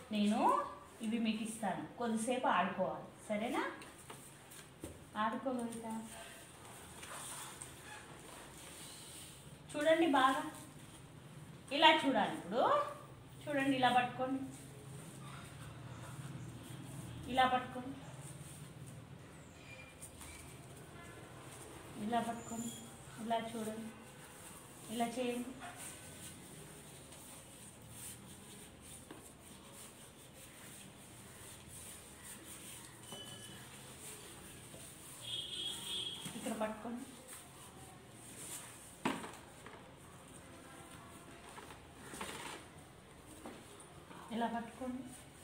నేను ఇవి మీకు ఇస్తాను కొద్దిసేపు ఆడుకోవాలి సరేనా ఆడుకోగలుగుతా చూడండి బాగా ఇలా చూడాలి ఇప్పుడు చూడండి ఇలా పట్టుకోండి ఇలా పట్టుకోండి ఇలా పట్టుకోండి ఇలా చూడండి ఇలా చేయండి ఇక్కడ పట్టుకోండి ఇలా పట్టుకోండి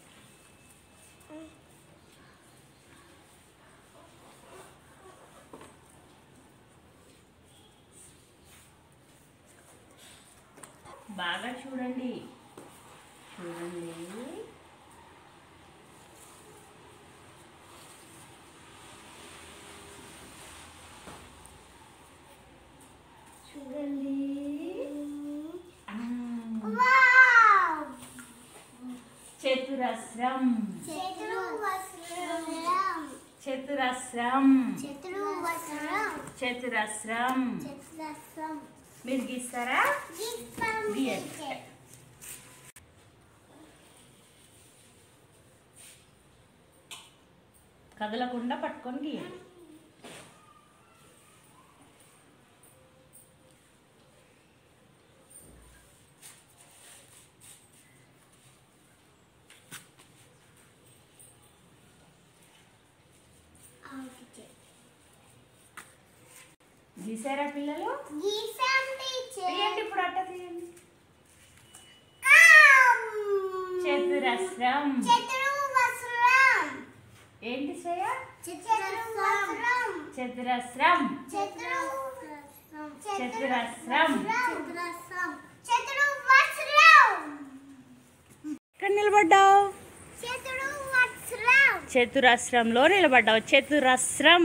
బాగా చూడండి చూడండి చూడండి ఆ, చతురస్రం చతురస్రం చతురస్రం మీరు గీస్తారా గీయండి కదలకుండా పట్టుకొని గీయండి గీసారా పిల్లలు తీయండి ఇప్పుడు అట్ట తీయండి చతురస్రం ఏంటి శ్రేయ చతురస్రం చతురస్రం ఎక్కడ నిలబడ్డావు చతురస్రంలో నిలబడ్డావు చతురస్రం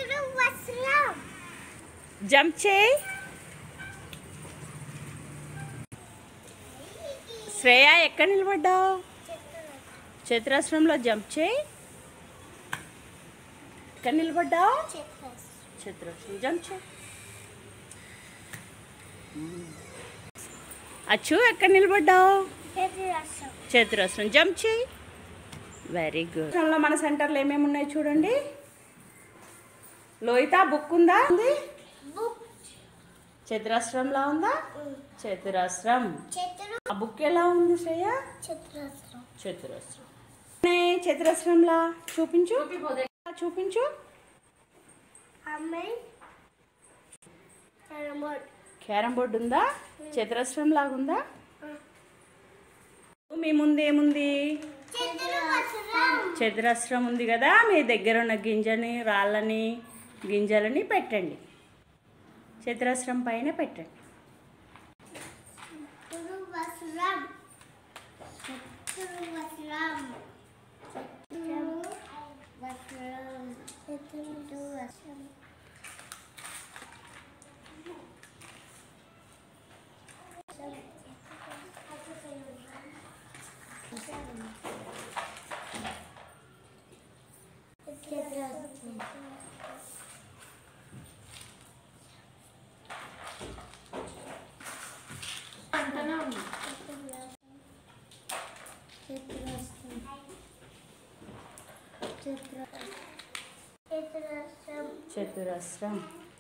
జంప్ చేయి శ్రేయ ఎక్కడ నిలబడ్డావు చతురస్రంలో జంప్ చేయి ఎక్కడ నిలబడ్డావు చతురస్రం జంప్ చేయి అచ్చు ఎక్కడ నిలబడ్డావు చతురస్రం జంప్ చేయి వెరీ గుడ్ మన సెంటర్లో ఏమేమి ఉన్నాయి చూడండి లోహిత బుక్ ఉందా ఉంది చతురస్రంలా ఉందా చతురస్రం ఆ బుక్ ఎలా ఉంది శ్రేయ చతురస్రం ఉన్నాయి చతురస్రంలా చూపించు చూపించు క్యారం బోర్డు ఉందా చతురస్రం లాగా ఉందా మీ ముందు ఏముంది చతురస్రం ఉంది కదా మీ దగ్గర ఉన్న గింజని రాళ్ళని గింజలని పెట్టండి చతురస్రం పైన పెట్టండి చతురస్రం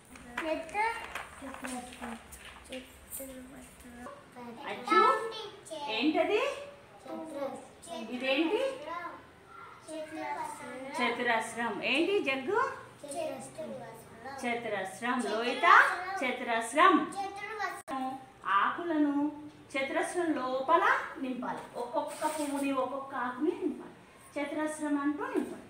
అచ్చు ఏంటది ఇదేంటి చతురస్రం ఏంటి జగ్గు చతురస్రం లోహిత చతురస్రం ఆకులను చతురస్రం లోపల నింపాలి ఒక్కొక్క పువ్వుని ఒక్కొక్క ఆకుని నింపాలి చతురస్రం అంటూ నింపాలి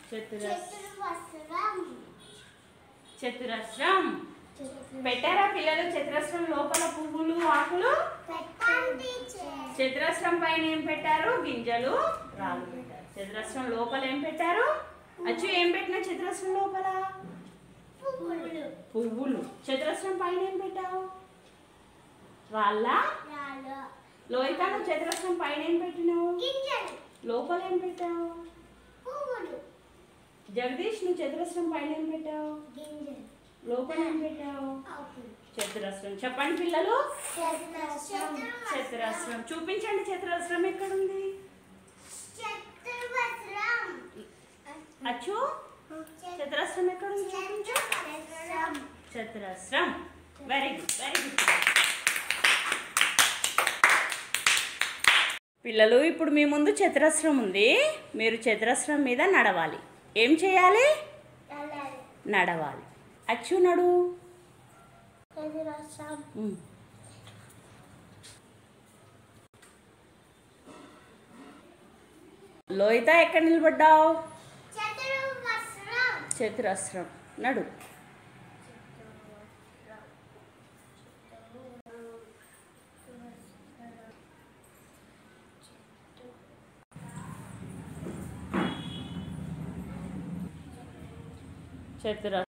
చతురస్ చతుర్వస్త్రం చతురస్రం పెట్టారా పిల్లలు చతురస్రం లోపల పువ్వులు ఆకులు పెట్టండి చతురస్రం పైన ఏం పెట్టారు గింజలు రాళ్ళు పెట్టారు చతురస్రం లోపల ఏం పెట్టారు అచ్చు ఏం పెట్టినా చతురస్రం లోపల పువ్వులు పువ్వులు చతురస్రం పైన ఏం పెట్టావు రాళ్ళ రాళ్ళు లోహిత నువ్వు చతురస్రం పైన ఏం పెట్టినావు గింజలు లోపల ఏం పెట్టావు పువ్వులు జగదీష్ నువ్వు చతురస్రం పైన ఏం పెట్టావు గింజలు లోపల ఏం పెట్టావు ఆకులు చతురస్రం చెప్పండి పిల్లలు చతురస్రం చతురస్రం చూపించండి చతురస్రం ఎక్కడుంది చతుర్వస్త్రం అచ్చు చతురస్రం ఎక్కడుంది చూపించు చతుర్వస్త్రం చతురస్రం వెరీ గుడ్ వెరీ గుడ్ పిల్లలు ఇప్పుడు మీ ముందు చతురస్రం ఉంది మీరు చతురస్రం మీద నడవాలి ఏం చేయాలి నల్లారు నడవాలి అచ్చు నడు చతురస్రం ఉమ్. లోహిత ఎక్కడ నిలబడ్డావు చతుర్వస్త్రం చతురస్రం నడు చతురస్రం